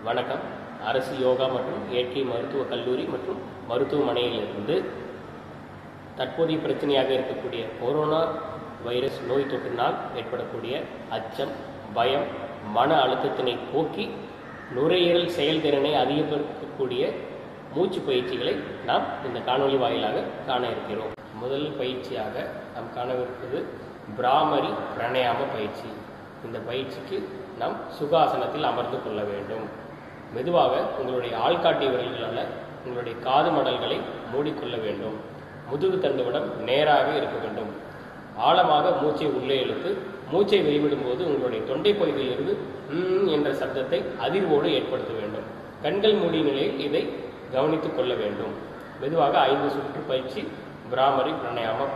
வணக்கம் அரசு யோகா மற்றும் இயற்கை மருத்துவக் கல்லூரி மற்றும் மருத்துவமனையிலிருந்து தற்போதைய பிரச்சனையாக இருக்கக்கூடிய கொரோனா வைரஸ் நோய் தொற்றினால் ஏற்படக்கூடிய அச்சம் பயம் மன அழுத்தத்தினை போக்கி நுரையீரல் செயல்திறனை அதிகப்படுத்தக்கூடிய மூச்சு பயிற்சிகளை நாம் இந்த காணொளி வாயிலாக காண இருக்கிறோம் முதல் பயிற்சியாக நாம் காணவிருப்பது பிராமரி பிராணாயாம பயிற்சி இந்த பயிற்சிக்கு நாம் சுகாசனத்தில் அமர்ந்து கொள்ள வேண்டும் மெதுவாக உங்களுடைய ஆள்காட்டி விரல்களால் உங்களுடைய காது மடல்களை மூடிக்கொள்ள வேண்டும் முதுகு தண்டுவடம் நேராக இருக்க வேண்டும் ஆழமாக மூச்சை உள்ளே இழுத்து மூச்சை வெளிவிடும்போது உங்களுடைய தொண்டை பகுதியிலிருந்து ம் என்ற சப்தத்தை அதிர்வோடு ஏற்படுத்த வேண்டும் கண்கள் மூடிய நிலையில் இதை கவனித்துக் கொள்ள வேண்டும் மெதுவாக ஐந்து சுற்று பயிற்சி பிராமரி பிராணாயாமம்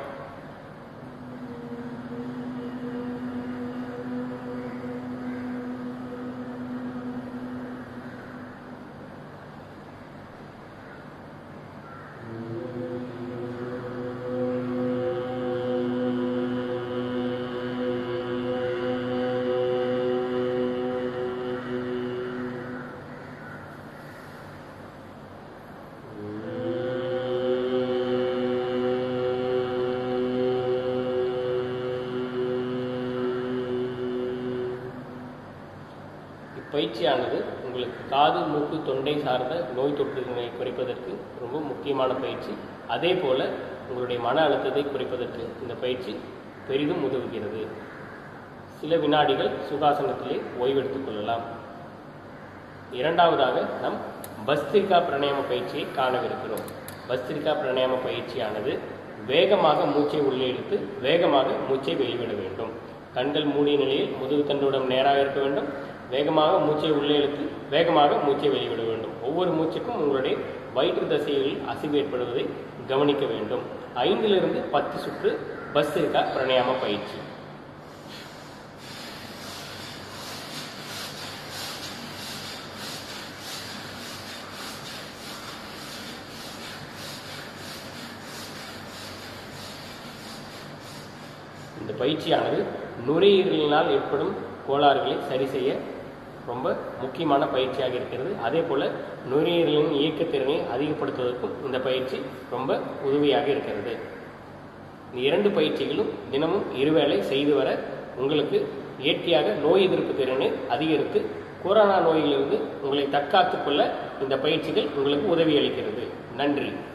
இப்பயிற்சியானது உங்களுக்கு காது மூக்கு தொண்டை சார்ந்த நோய் தொற்றுகளை குறைப்பதற்கு ரொம்ப முக்கியமான பயிற்சி அதே போல உங்களுடைய மன அழுத்தத்தை குறைப்பதற்கு இந்த பயிற்சி பெரிதும் உதவுகிறது சில வினாடிகள் சுகாசனத்திலே ஓய்வெடுத்துக் கொள்ளலாம் இரண்டாவதாக நாம் பஸ்திரிகா பிராணாயாம பயிற்சியை காணவிருக்கிறோம் பஸ்திரிகா பிராணாயாம பயிற்சியானது வேகமாக மூச்சை உள்ளே இழுத்து வேகமாக மூச்சை வெளிவிட வேண்டும் கண்கள் மூடிய நிலையில் முதுகு தண்டுடன் நேராக இருக்க வேண்டும் வேகமாக மூச்சை உள்ளே இழுத்து வேகமாக மூச்சை வெளிவிட வேண்டும் ஒவ்வொரு மூச்சுக்கும் உங்களுடைய வயிற்று தசைகளில் அசைவு ஏற்படுவதை கவனிக்க வேண்டும் ஐந்திலிருந்து பத்து சுற்று பஸ்திரிகா பிராணாயாம பயிற்சி இந்த பயிற்சியானது நுரையீரலினால் ஏற்படும் கோளாறுகளை சரி செய்ய ரொம்ப முக்கியமான பயிற்சியாக இருக்கிறது அதே போல் நுரையீரலின் இயக்கத்திறனை அதிகப்படுத்துவதற்கும் இந்த பயிற்சி ரொம்ப உதவியாக இருக்கிறது இந்த இரண்டு பயிற்சிகளும் தினமும் இருவேளை செய்து வர உங்களுக்கு இயற்கையாக நோய் எதிர்ப்பு திறனை அதிகரித்து கொரோனா நோயிலிருந்து உங்களை தற்காத்துக் கொள்ள இந்த பயிற்சிகள் உங்களுக்கு உதவி அளிக்கிறது நன்றி